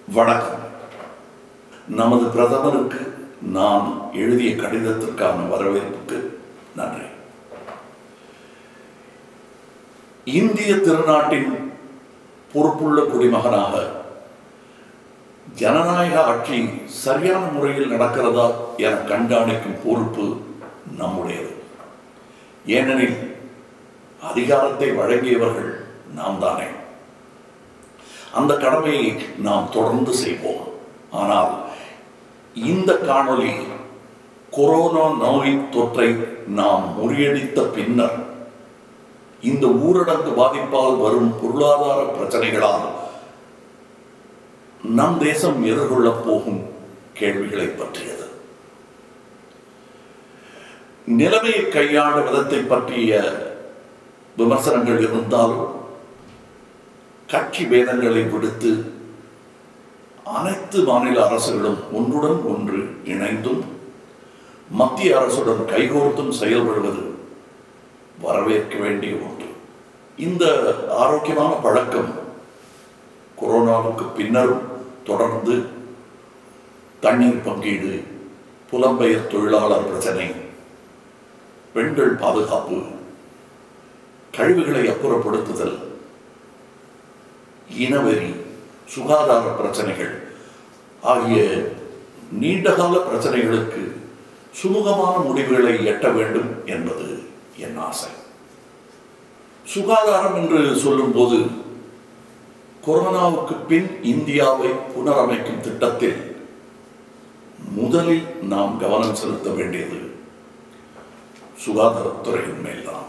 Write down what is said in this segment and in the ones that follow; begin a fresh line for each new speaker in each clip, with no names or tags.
வணக்கம் நமது பிரதமருக்கு நான் எழுதிய கடிதத்திற்கான வரவேற்புக்கு நன்றி இந்திய திருநாட்டின் பொறுப்புள்ள குடிமகனாக ஜனநாயக ஆட்சி சரியான முறையில் நடக்கிறதா என கண்காணிக்கும் பொறுப்பு நம்முடையது ஏனெனில் அதிகாரத்தை வழங்கியவர்கள் நாம் தானே அந்த கடமையை நாம் தொடர்ந்து செய்வோம் ஆனால் இந்த காணொளி கொரோனா நோய் தொற்றை நாம் முறியடித்த பின்னர் இந்த ஊரடங்கு பாதிப்பால் வரும் பொருளாதார பிரச்சனைகளால் நம் தேசம் எதிர்கொள்ளப் போகும் கேள்விகளை பற்றியது நிலைமையை கையாண்ட விதத்தை பற்றிய விமர்சனங்கள் இருந்தாலும் கட்சி பேதங்களை விடுத்து அனைத்து மாநில அரசுகளும் ஒன்றுடன் ஒன்று இணைந்தும் மத்திய அரசுடன் கைகோர்த்தும் செயல்படுவது வரவேற்க வேண்டிய ஒன்று இந்த ஆரோக்கியமான பழக்கம் கொரோனாவுக்கு பின்னரும் தொடர்ந்து தண்ணீர் பங்கீடு புலம்பெயர் தொழிலாளர் பிரச்சனை பெண்கள் பாதுகாப்பு கழிவுகளை அப்புறப்படுத்துதல் இனவெறி சுகாதார பிரச்சனைகள் ஆகிய நீண்டகால பிரச்சனைகளுக்கு சுமூகமான முடிவுகளை எட்ட வேண்டும் என்பது என் ஆசை சுகாதாரம் என்று சொல்லும்போது கொரோனாவுக்கு பின் இந்தியாவை புனரமைக்கும் திட்டத்தில் முதலில் நாம் கவனம் செலுத்த வேண்டியது சுகாதாரத்துறையின் மேல்தான்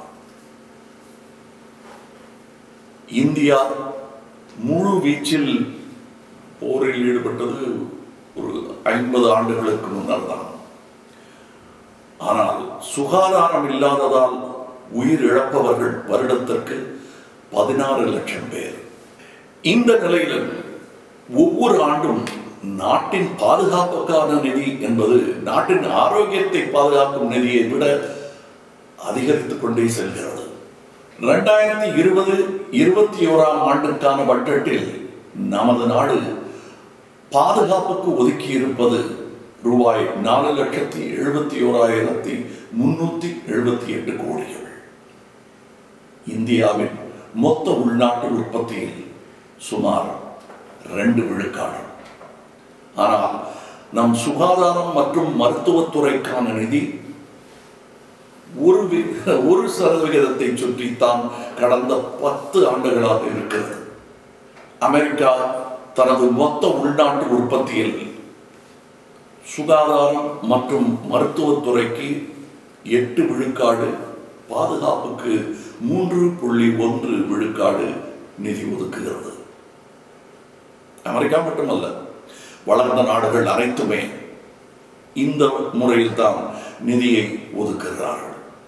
இந்தியா முழு வீச்சில் போரில் ஈடுபட்டது ஒரு ஐம்பது ஆண்டுகளுக்கு முன்னர் தான் ஆனால் சுகாதாரம் இல்லாததால் உயிர் இழப்பவர்கள் வருடத்திற்கு பதினாறு லட்சம் பேர் இந்த நிலையில் ஒவ்வொரு ஆண்டும் நாட்டின் பாதுகாப்புக்கான நிதி என்பது நாட்டின் ஆரோக்கியத்தை பாதுகாக்கும் நிதியை விட அதிகரித்துக் கொண்டே செல்கிறது இரண்டாயிரத்தி இருபது இருபத்தி ஓராம் ஆண்டுக்கான பட்ஜெட்டில் நமது நாடு பாதுகாப்புக்கு ஒதுக்கி இருப்பது ரூபாய் நாலு லட்சத்தி எழுபத்தி ஓராயிரத்தி முன்னூத்தி எழுபத்தி எட்டு கோடிகள் இந்தியாவின் மொத்த உள்நாட்டு உற்பத்தியில் சுமார் ரெண்டு விழுக்காடு ஆனால் நம் சுகாதாரம் மற்றும் மருத்துவத்துறைக்கான நிதி ஒரு வி- ஒரு சதவிகிதத்தை சுற்றித்தான் கடந்த பத்து ஆண்டுகளாக இருக்கிறது அமெரிக்கா தனது மொத்த உள்நாட்டு உற்பத்தியில் சுகாதாரம் மற்றும் மருத்துவத்துறைக்கு எட்டு விழுக்காடு பாதுகாப்புக்கு மூன்று புள்ளி ஒன்று விழுக்காடு நிதி ஒதுக்குகிறது அமெரிக்கா மட்டுமல்ல வளர்ந்த நாடுகள் அனைத்துமே இந்த முறையில்தான் நிதியை ஒதுக்குகிறார்கள்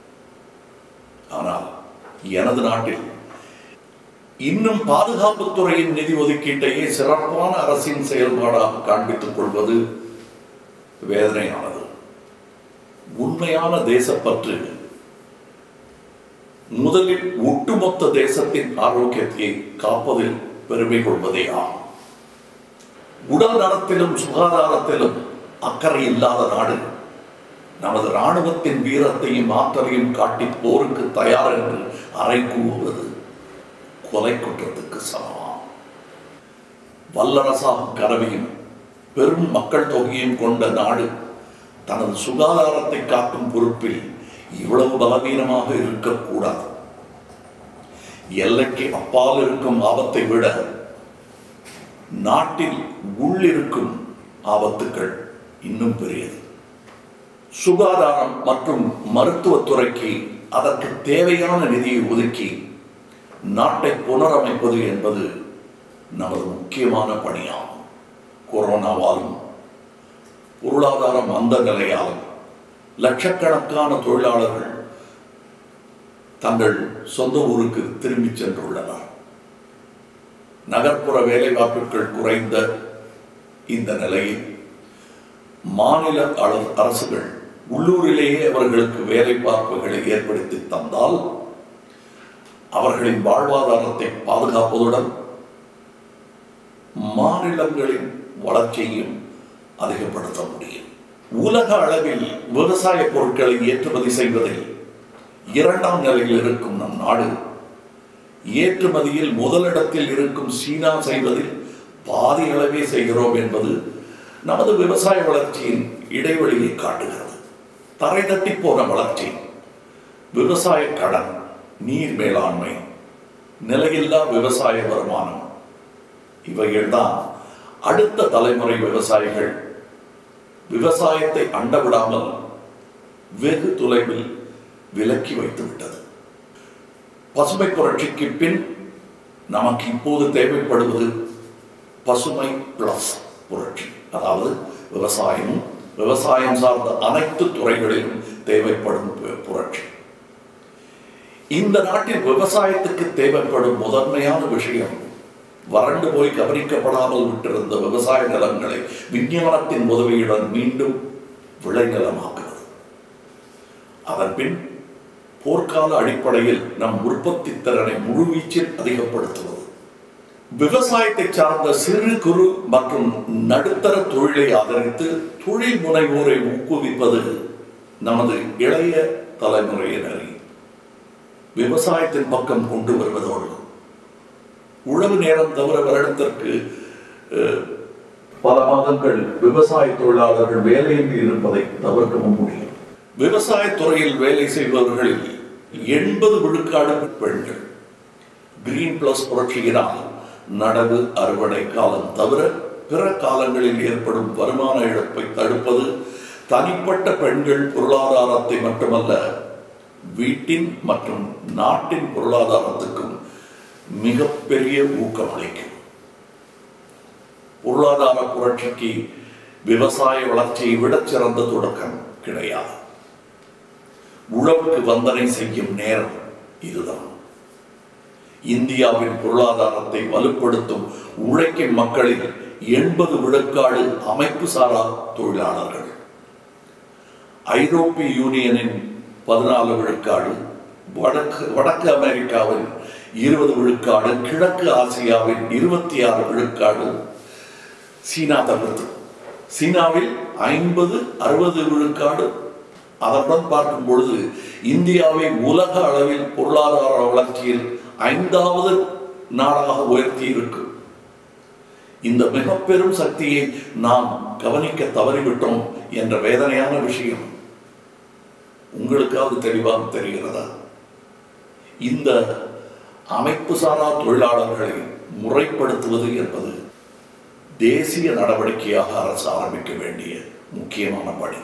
ஆனால் எனது நாட்டில் இன்னும் பாதுகாப்புத் துறையின் நிதி ஒதுக்கீட்டையே சிறப்பான அரசின் செயல்பாடாக காண்பித்துக் கொள்வது வேதனையானது உண்மையான தேசப்பற்று முதலில் ஒட்டுமொத்த தேசத்தின் ஆரோக்கியத்தை காப்பதில் பெருமை கொள்வதே ஆகும் உடல் நலத்திலும் சுகாதாரத்திலும் அக்கறை இல்லாத நாடு நமது இராணுவத்தின் வீரத்தையும் ஆற்றலையும் காட்டி போருக்கு தயார் என்று அறை கூவுவது கொலை குற்றத்துக்கு சமமாம் வல்லரசாக கரவியும் பெரும் மக்கள் தொகையும் கொண்ட நாடு தனது சுகாதாரத்தை காக்கும் பொறுப்பில் இவ்வளவு பலவீனமாக இருக்கக்கூடாது எல்லைக்கு அப்பால் இருக்கும் ஆபத்தை விட நாட்டில் உள்ளிருக்கும் ஆபத்துக்கள் இன்னும் பெரியது சுகாதாரம் மற்றும் மருத்துவத்துறைக்கு அதற்கு தேவையான நிதியை ஒதுக்கி நாட்டை புனரமைப்பது என்பது நமது முக்கியமான பணியாகும் கொரோனாவாலும் பொருளாதார மந்த நிலையாலும் லட்சக்கணக்கான தொழிலாளர்கள் தங்கள் சொந்த ஊருக்கு திரும்பிச் சென்றுள்ளனர் நகர்ப்புற வேலைவாய்ப்புகள் குறைந்த இந்த நிலையில் மாநில அள- அரசுகள் உள்ளூரிலேயே அவர்களுக்கு வேலை வாய்ப்புகளை ஏற்படுத்தி தந்தால் அவர்களின் வாழ்வாதாரத்தை பாதுகாப்பதுடன் மாநிலங்களின் வளர்ச்சியையும் அதிகப்படுத்த முடியும் உலக அளவில் விவசாய பொருட்களை ஏற்றுமதி செய்வதில் இரண்டாம் நிலையில் இருக்கும் நம் நாடு ஏற்றுமதியில் முதலிடத்தில் இருக்கும் சீனா செய்வதில் பாதி அளவே செய்கிறோம் என்பது நமது விவசாய வளர்ச்சியின் இடைவெளியை காட்டுகிறது தரை தட்டி போன வளர்ச்சி விவசாய கடன் நீர் மேலாண்மை நிலையில்லா விவசாய வருமானம் இவைகள்தான் அடுத்த தலைமுறை விவசாயிகள் விவசாயத்தை அண்டவிடாமல் வெகு தொலைவில் விலக்கி வைத்து விட்டது பசுமை புரட்சிக்கு பின் நமக்கு இப்போது தேவைப்படுவது பசுமை பிளஸ் புரட்சி அதாவது விவசாயமும் விவசாயம் சார்ந்த அனைத்து துறைகளிலும் தேவைப்படும் பு- புரட்சி இந்த நாட்டில் விவசாயத்துக்கு தேவைப்படும் முதன்மையான விஷயம் வறண்டு போய் கவனிக்கப்படாமல் விட்டிருந்த விவசாய நிலங்களை விஞ்ஞானத்தின் உதவியுடன் மீண்டும் விளைநிலமாக்குவது அதன் பின் போர்க்கால அடிப்படையில் நம் உற்பத்தி திறனை முழுவீச்சில் அதிகப்படுத்துவது விவசாயத்தை சார்ந்த சிறு குறு மற்றும் நடுத்தர தொழிலை ஆதரித்து தொழில் முனைவோரை ஊக்குவிப்பது நமது இளைய தலைமுறையினரை விவசாயத்தின் பக்கம் கொண்டு வருவதோடு உழவு நேரம் தவிர வருடத்திற்கு அஹ், பல மாதங்கள் விவசாய தொழிலாளர்கள் வேலையின்றி இருப்பதை தவிர்க்கவும் முடியும் விவசாய துறையில் வேலை செய்பவர்களில் எண்பது விழுக்காடு பெண்கள் கிரீன் பிளஸ் புரட்சியினால் நடவு அறுவடை காலம் தவிர பிற காலங்களில் ஏற்படும் வருமான இழப்பை தடுப்பது தனிப்பட்ட பெண்கள் பொருளாதாரத்தை மட்டுமல்ல வீட்டின் மற்றும் நாட்டின் பொருளாதாரத்துக்கும் மிகப்பெரிய ஊக்கமளிக்கும் பொருளாதார புரட்சிக்கு விவசாய வளர்ச்சியை விட சிறந்த தொடக்கம் கிடையாது உழவுக்கு வந்தனை செய்யும் நேரம் இதுதான் இந்தியாவின் பொருளாதாரத்தை வலுப்படுத்தும் உழைக்கும் மக்களில் எண்பது விழுக்காடு அமைப்பு சாரா தொழிலாளர்கள் ஐரோப்பிய யூனியனின் பதினாலு விழுக்காடு வடக்கு வடக்கு அமெரிக்காவின் இருபது விழுக்காடு கிழக்கு ஆசியாவின் இருபத்தி ஆறு விழுக்காடு சீனா தவிர்த்து சீனாவில் ஐம்பது அறுபது விழுக்காடு அதனுடன் பார்க்கும் பொழுது இந்தியாவை உலக அளவில் பொருளாதார வளர்ச்சியில் ஐந்தாவது நாடாக உயர்த்தி இருக்கும் இந்த மிக பெரும் சக்தியை நாம் கவனிக்க தவறிவிட்டோம் என்ற வேதனையான விஷயம் உங்களுக்காவது தெளிவாக தெரிகிறதா இந்த அமைப்பு சாரா தொழிலாளர்களை முறைப்படுத்துவது என்பது தேசிய நடவடிக்கையாக அரசு ஆரம்பிக்க வேண்டிய முக்கியமான பணி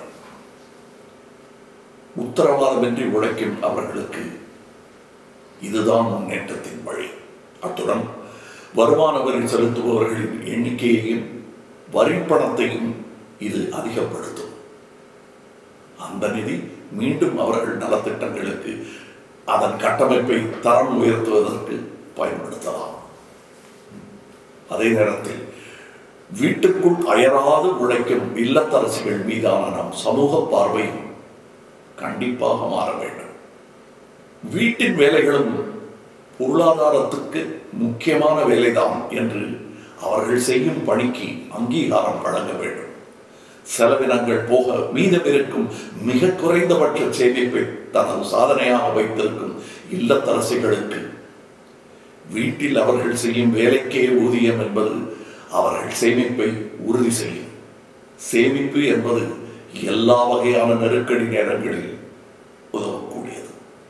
உத்தரவாதமின்றி உழைக்கும் அவர்களுக்கு இதுதான் முன்னேற்றத்தின் வழி அத்துடன் வருமான வரி செலுத்துபவர்களின் எண்ணிக்கையையும் வரி பணத்தையும் இது அதிகப்படுத்தும் அந்த நிதி மீண்டும் அவர்கள் நலத்திட்டங்களுக்கு அதன் கட்டமைப்பை தரம் உயர்த்துவதற்கு பயன்படுத்தலாம் அதே நேரத்தில் வீட்டுக்குள் அயராது உழைக்கும் இல்லத்தரசிகள் மீதான நம் சமூக பார்வையும் கண்டிப்பாக மாற வேண்டும் வீட்டின் வேலைகளும் பொருளாதாரத்துக்கு முக்கியமான வேலைதான் என்று அவர்கள் செய்யும் பணிக்கு அங்கீகாரம் வழங்க வேண்டும் செலவினங்கள் போக மீதமிருக்கும் மிக குறைந்தபட்ச சேமிப்பை தனது சாதனையாக வைத்திருக்கும் இல்லத்தரசிகளுக்கு வீட்டில் அவர்கள் செய்யும் வேலைக்கே ஊதியம் என்பது அவர்கள் சேமிப்பை உறுதி செய்யும் சேமிப்பு என்பது எல்லா வகையான நெருக்கடி நேரங்களில் உதவக்கூடியது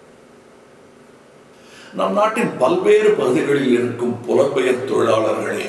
நம் நாட்டின் பல்வேறு பகுதிகளில் இருக்கும் புலம்பெயர் தொழிலாளர்களே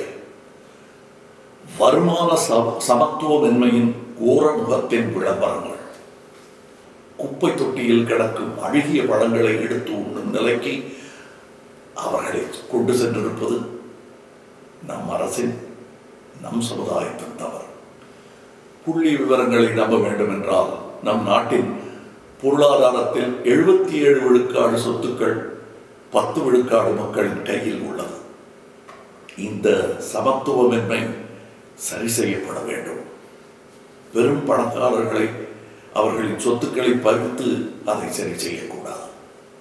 வருமான சம சமத்துவமின்மையின் கோர முகத்தின் விளம்பரங்கள் குப்பை தொட்டியில் கிடக்கும் அழுகிய பழங்களை எடுத்து உண்ணும் நிலைக்கு அவர்களை கொண்டு சென்றிருப்பது நம் அரசின் நம் சமுதாயத்தின் தவறு புள்ளி விவரங்களை நம்ப வேண்டும் என்றால் நம் நாட்டின் பொருளாதாரத்தில் எழுபத்தி ஏழு விழுக்காடு சொத்துக்கள் பத்து விழுக்காடு மக்களின் கையில் உள்ளது இந்த சமத்துவமின்மை சரி செய்யப்பட வேண்டும் பெரும் பணக்காரர்களை அவர்களின் சொத்துக்களை பறித்து அதை சரி செய்யக்கூடாது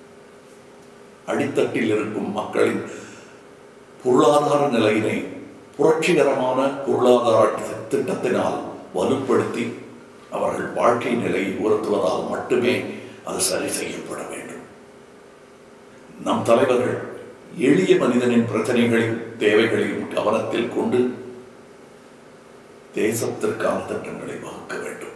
அடித்தட்டில் இருக்கும் மக்களின் பொருளாதார நிலையினை புரட்சிகரமான பொருளாதார திட்டத்தினால் வலுப்படுத்தி அவர்கள் வாழ்க்கை நிலையை உயர்த்துவதால் மட்டுமே அது சரி செய்யப்பட வேண்டும் நம் தலைவர்கள் எளிய மனிதனின் பிரச்சனைகளையும் தேவைகளையும் கவனத்தில் கொண்டு தேசத்திற்கான திட்டங்களை வகுக்க வேண்டும்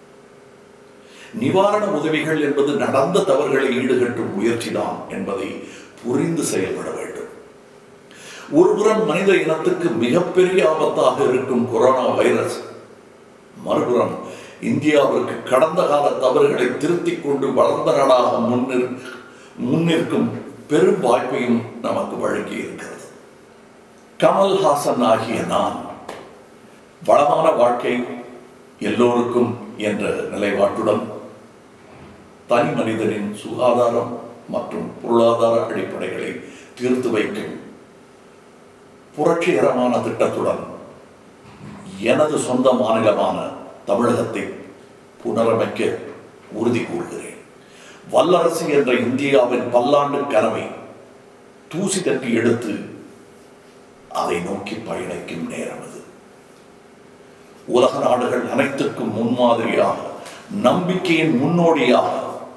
நிவாரண உதவிகள் என்பது நடந்த தவறுகளை ஈடுகட்டும் முயற்சிதான் என்பதை புரிந்து செயல்பட வேண்டும் ஒருபுறம் மனித இனத்துக்கு மிகப்பெரிய ஆபத்தாக இருக்கும் கொரோனா வைரஸ் மறுபுறம் இந்தியாவிற்கு கடந்த கால தவறுகளை திருத்திக் கொண்டு வளர்ந்த நாடாக முன்னிற் முன்னிற்கும் பெரும் வாய்ப்பையும் நமக்கு வழங்கி இருக்கிறது கமல்ஹாசன் ஆகிய நான் வளமான வாழ்க்கை எல்லோருக்கும் என்ற நிலைப்பாட்டுடன் தனி மனிதனின் சுகாதாரம் மற்றும் பொருளாதார அடிப்படைகளை தீர்த்து வைக்கும் புரட்சிகரமான திட்டத்துடன் எனது சொந்த மாநிலமான தமிழகத்தை புனரமைக்க உறுதி கூறுகிறேன் வல்லரசு என்ற இந்தியாவின் பல்லாண்டு கனவை தூசி தட்டி எடுத்து அதை நோக்கி பயணிக்கும் நேரம் அது உலக நாடுகள் அனைத்துக்கும் முன்மாதிரியாக நம்பிக்கையின் முன்னோடியாக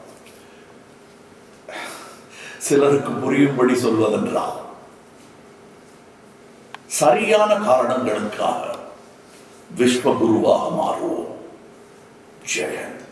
சிலருக்கு புரியும்படி சொல்வதென்றால் சரியான காரணங்களுக்காக விஸ்வகுருவாக மாறுவோம் ஜெயந்த்